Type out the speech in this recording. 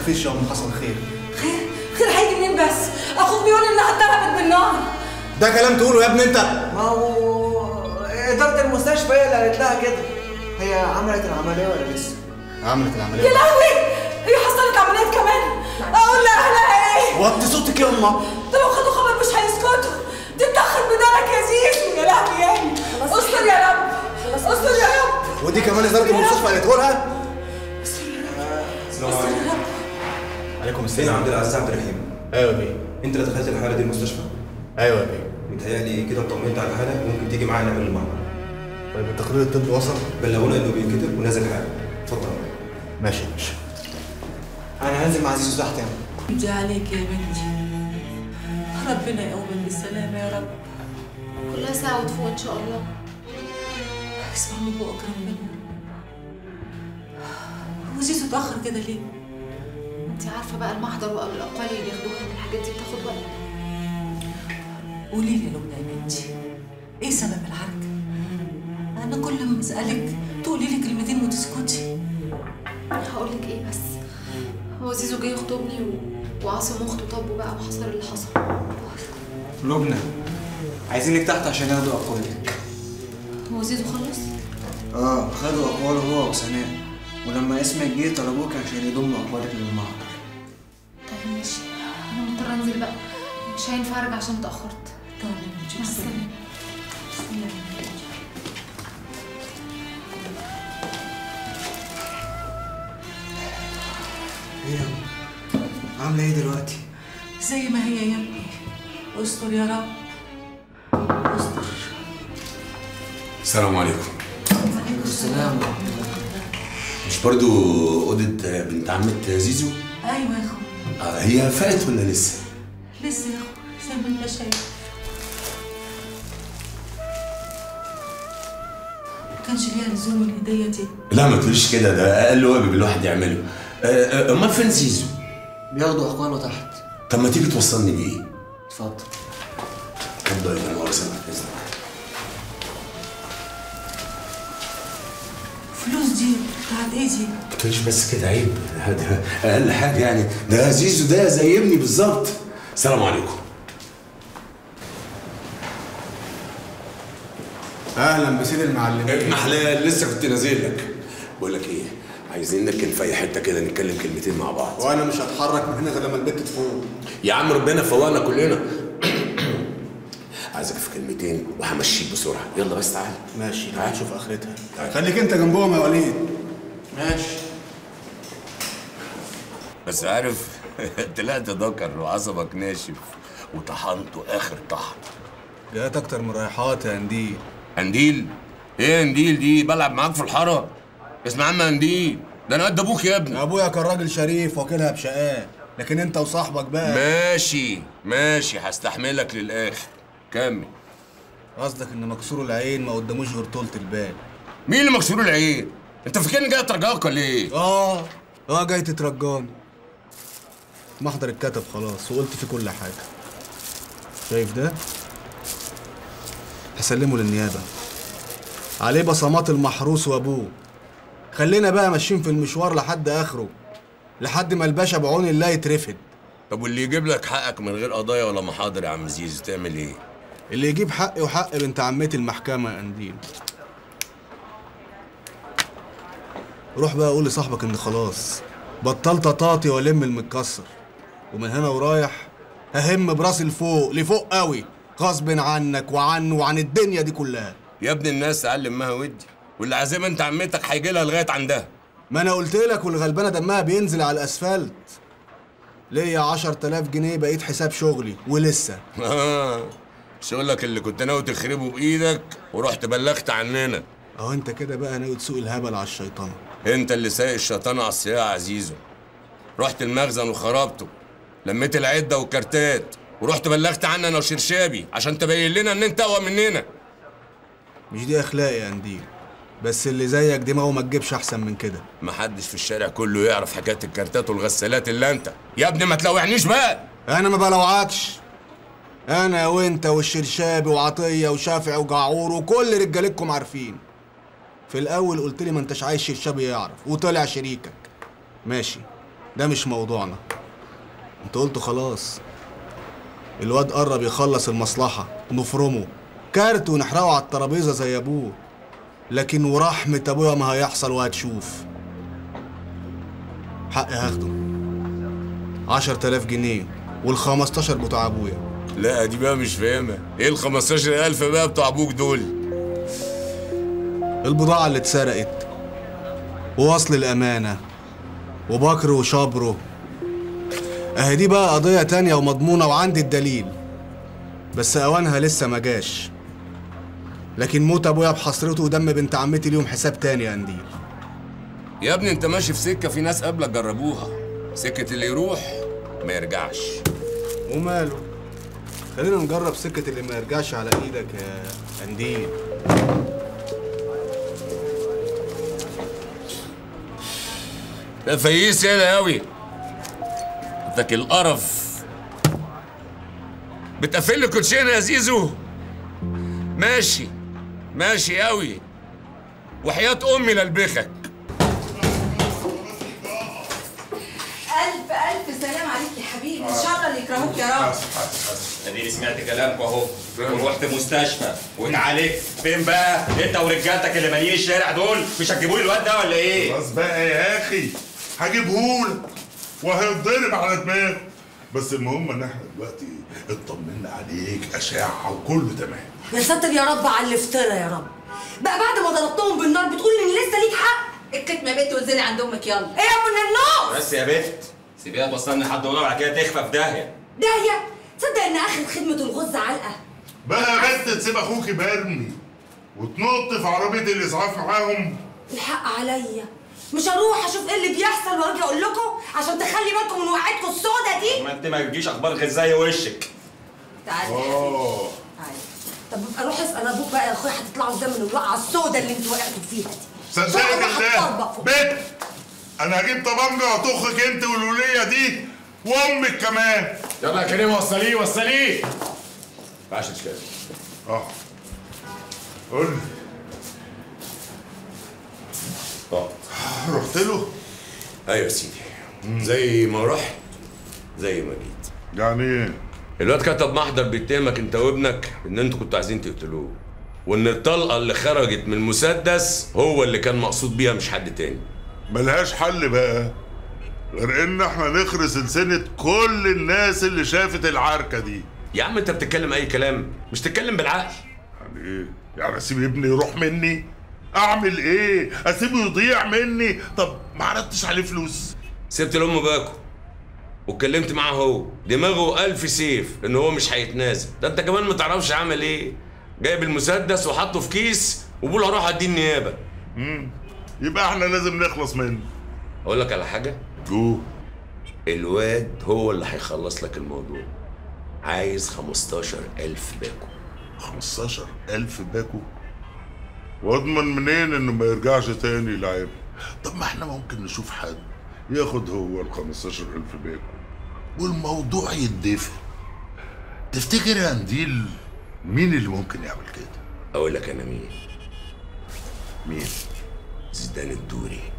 تخافيش يا ام حصل خير خير خير هيجي منين بس اخوك بيقول انها اتضربت بالنار ده كلام تقوله يا ابني انت ما هو إدارة المستشفى هي اللي قالت لها كده هي عملت العملية ولا لسه؟ عملت يا العمليه لهوي هي حصلت عمليات كمان اقول لاهلها ايه وطي صوتك يا امه ده لو خدوا خبر مش هيسكتوا دي اتدخل بدارك يا زيزو يا لهوي يا ابني استر يا رب استر يا رب ودي كمان اداره المستشفى قالته لها السلام عليكم عليكم فين السلام عبد العزيز عبد الرحيم ايوه يا بيه انت اللي دخلت الحاله دي المستشفى ايوه يا بيه متهيألي كده اطمنت على الحاله ممكن تيجي معانا نعمل المحضر طيب التقرير الطبي وصل بلغونا انه بينكتب ونازل حاله اتفضل ماشي يا باشا أنا هنزل مع زيزو تحت يعني دي عليك يا بنتي ربنا يقومك بالسلامة يا رب كلها ساعة وتفوق إن شاء الله اسمع من بقك ربنا هو زيزو اتأخر كده ليه؟ انت عارفة بقى المحضر وقبل الأقوال اللي بياخدوها من الحاجات دي بتاخد وقت قولي لي يا لبنى يا بنتي ايه سبب الحركة؟ أنا كل ما أسألك تقولي لي كلمتين وتسكتي هقولك ايه بس هو زيزو جه يخطبني و... وعاصم اخته طبوا بقى وحصل اللي حصل لبنى عايزينك تحت عشان ياخدوا أقوالك هو زيزو خلص اه خدوا أقواله هو وسناء ولما اسمك جه طلبوك عشان يضموا أقوالك للمحضر طيب ماشي انا مضطرة انزل بقى مش هينفع ارجع عشان اتأخرت طب يا بنتي مع بسلامة. السلامة بسلامة يا بنتي. ايه يا أم؟ عاملة ايه دلوقتي؟ زي ما هي يا ابني استر يا رب استر السلام عليكم عليكم السلام مش برضو أوضة بنت عمة زيزو؟ ايوه يا اخو آه هي فاتت ولا لسه؟ لسه يا اخو زي ما انت شايف ما كانش ليها لزوم الهدية دي لا ما تقوليش كده ده أقل واجب الواحد يعمله آه، آه، أمال فين زيزو؟ بياخدوا أقواله تحت طب ما تيجي توصلني بيه؟ اتفضل اتفضل يا مؤاخذة بعد إذنك فلوس دي بتاعت ايه دي؟ ما تقوليش بس كده عيب ده أقل حاجة يعني ده زيزو ده زي ابني بالظبط السلام عليكم اهلا بسيد المعلمين ابن حلال لسه كنت نازل لك بقول لك ايه عايزين نركن في اي حته كده نتكلم كلمتين مع بعض وانا مش هتحرك من هنا غير لما البت تفوق يا عم ربنا فوقنا كلنا عايزك في كلمتين وهمشيك بسرعه يلا بس تعال ماشي تعال. تعال نشوف اخرتها تعال. خليك انت جنبهم يا وليد ماشي بس عارف طلعت ذكر وعصبك ناشف وطحنته اخر طحن جات اكتر من رايحات يا انديل قنديل ايه قنديل دي بلعب معاك في الحاره اسمع عم قنديل ده انا قد ابوك يا ابني ابويا كان راجل شريف واكلها بشقاه لكن انت وصاحبك بقى ماشي ماشي هستحملك للاخر كمل قصدك ان مكسور العين ما قداموش غير طولة البال مين اللي مكسور العين انت فاكرني جاي اترجاك ولا ايه اه اه جاي تترجاني محضر اتكتب خلاص وقلت فيه كل حاجة شايف ده؟ هسلمه للنيابة عليه بصمات المحروس وابوه خلينا بقى ماشيين في المشوار لحد اخره لحد ما الباشا بعون الله يترفد طب واللي يجيب لك حقك من غير قضايا ولا محاضر يا عم زيزو تعمل ايه اللي يجيب حقي وحق بنت عمتي المحكمة يا قنديل روح بقى قول لصاحبك ان خلاص بطلت اطاطي والم المتكسر ومن هنا ورايح ههم براسي لفوق لفوق قوي غصب عنك وعنه وعن الدنيا دي كلها يا ابن الناس تعلم مها ودي واللي عازمه انت عمتك هيجي لها لغايه عندها ما انا قلت لك والغلبانه دمها بينزل على الاسفلت ليا 10000 جنيه بقيت حساب شغلي ولسه آه، شغلك اللي كنت ناوي تخربه بايدك ورحت بلغت عننا اهو انت كده بقى ناوي تسوق الهبل على الشيطانه انت اللي سايق الشيطان على الصياعه يا عزيزو رحت المخزن وخربته لميت العده والكارتات ورحت بلغت عننا انا وشرشابي عشان تبين لنا ان انت اقوى مننا مش دي اخلاقي يا قنديل بس اللي زيك دماغه ما تجيبش احسن من كده محدش في الشارع كله يعرف حكايه الكارتات والغسالات الا انت يا ابني ما تلوعنيش بقى انا ما بلوعكش انا وانت والشرشابي وعطيه وشافع وجعور وكل رجالتكم عارفين في الاول قلت لي ما انتش عايز شرشابي يعرف وطلع شريكك ماشي ده مش موضوعنا انت قلت خلاص الواد قرب يخلص المصلحة نفرمه كارت ونحرقه على الترابيزة زي ابوه لكن ورحمة ابويا ما هيحصل وهتشوف حقي هاخده عشر تلاف جنيه والخمستاشر بتوع ابويا لا دي بقى مش فاهمة ايه ال 15000 بقى بتوع ابوك دول البضاعة اللي اتسرقت ووصل الأمانة وبكر وشبره أهي دي بقى قضية تانية ومضمونة وعندي الدليل بس أوانها لسه ما جاش لكن موت أبويا بحسرته ودم بنت عمتي ليهم حساب تاني يا قنديل يا ابني انت ماشي في سكة في ناس قبلك جربوها سكة اللي يروح ما يرجعش وماله خلينا نجرب سكة اللي ما يرجعش على إيدك يا قنديل ده فييس يالا قوي ذاك القرف بتقفل لي كوتشينه يا زيزو ماشي ماشي قوي وحياة امي للبخك ألف ألف سلام عليك يا حبيبي إن شاء الله يكرهوك يا رب اديني سمعت كلامكم اهو ورحت مستشفى واتعالجت فين بقى انت ورجالتك اللي مالين الشارع دول مش هتجيبوا لي الواد ده ولا ايه خلاص بقى يا اخي هجيبهولك وهيتضرب على دماغه بس المهم ان احنا دلوقتي اطمنا عليك اشعه وكله تمام يا ساتر يا رب على الافتراء يا رب بقى بعد ما ضربتهم بالنار بتقول إن لسه ليك حق الكتمة يا بنت وانزلي عند امك يلا إيه يا أم النور بس يا بت سيبيها توصلني حد دولار بعد كده تخفى في داهيه داهية تصدق إن آخر خدمة الغز علقة بقى بس تسيب اخوك مرمي وتنط في عربيه الاسعاف معاهم الحق عليا مش هروح اشوف ايه اللي بيحصل واجي اقول لكم عشان تخلي بالكم من وقعتكم السودة دي ما انت ما تجيش اخبار غير زي وشك تعالى يا اه حبيبي تعالى طب ابقى روح اسال ابوك بقى يا اخويا هتطلعوا ازاي من الوقعه السودة اللي انتوا وقعتوا فيها دي صدقني شوفوا بقى بالله هتطربق فوق. بت انا هجيب طبنجه واطخك انت والوليه دي وامك كمان يلا يا كريم وصليه وصليه ما ينفعش كده اه قول لي اه رحت له ايوه يا سيدي زي ما رحت زي ما جيت يعني ايه الواد كتب محضر بيتهمك انت وابنك ان انتوا كنتوا عايزين تقتلوه وان الطلقه اللي خرجت من المسدس هو اللي كان مقصود بيها مش حد تاني ملهاش حل بقى غير ان احنا نخرس سلسلة كل الناس اللي شافت العركة دي يا عم انت بتتكلم اي كلام مش تتكلم بالعقل يعني ايه يعني اسيب ابني يروح مني اعمل ايه اسيبه يضيع مني طب ما عرضتش عليه فلوس سبت لام باكو واتكلمت معاه هو دماغه ألف سيف ان هو مش هيتنازل ده انت كمان ما تعرفش عمل ايه جايب المسدس وحطه في كيس وبقول هروح ادي النيابه يبقى احنا لازم نخلص منه اقول لك على حاجه جو الواد هو اللي هيخلص لك الموضوع عايز 15000 باكو 15 ألف باكو واضمن منين انه ما يرجعش تاني لعيب طب ما احنا ممكن نشوف حد ياخد هو ال 15 ألف باكو والموضوع يتدفن تفتكر يا قنديل مين اللي ممكن يعمل كده اقول لك انا مين مين زيدان الدوري